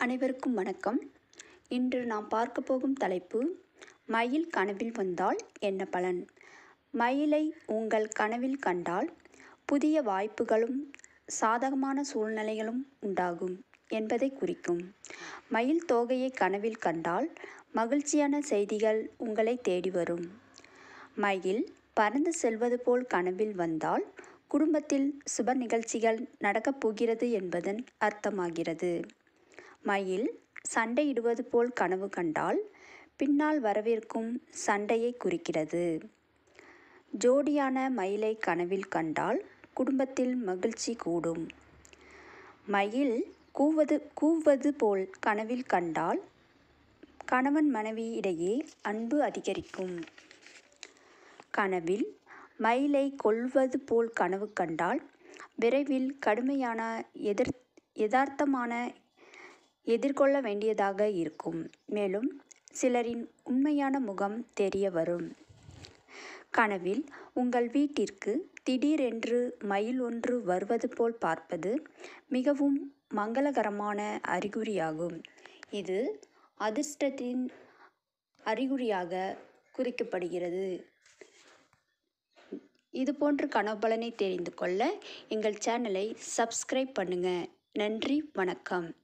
அனைவருக்கும் வணக்கம் இன்று நாம் பார்க்க போகும் தலைப்பு மயில் கனவில் வந்தால் என்ன பலன் மயிலை உங்கள் கனவில் கண்டால் புதிய வாய்ப்புகளும் சாதகமான சூழ்நிலைகளும் உண்டாகும் என்பதை குறிக்கும் மயில் தோகையை கனவில் கண்டால் மகிழ்ச்சியான செய்திகள் உங்களை தேடி வரும் மயில் பறந்து செல்வது போல் கனவில் வந்தால் குடும்பத்தில் சுப நிகழ்ச்சிகள் நடக்கப் போகிறது என்பதன் அர்த்தமாகிறது மயில் சண்டையிடுவது போல் கனவு கண்டால் பின்னால் வரவிருக்கும் சண்டையை குறிக்கிறது ஜோடியான மயிலை கனவில் கண்டால் குடும்பத்தில் மகிழ்ச்சி கூடும் மயில் கூவது கூவது போல் கனவில் கண்டால் கணவன் மனைவி இடையே அன்பு அதிகரிக்கும் கனவில் மயிலை கொல்வது போல் கனவு கண்டால் விரைவில் கடுமையான எதிர் யதார்த்தமான எதிர்கொள்ள வேண்டியதாக இருக்கும் மேலும் சிலரின் உண்மையான முகம் தெரிய வரும் கனவில் உங்கள் வீட்டிற்கு திடீரென்று மயில் ஒன்று வருவது போல் பார்ப்பது மிகவும் மங்களகரமான அறிகுறியாகும் இது அதிர்ஷ்டத்தின் அறிகுறியாக குறிக்கப்படுகிறது இது போன்ற கனவு பலனை தெரிந்து கொள்ள எங்கள் சேனலை சப்ஸ்கிரைப் பண்ணுங்கள் நன்றி வணக்கம்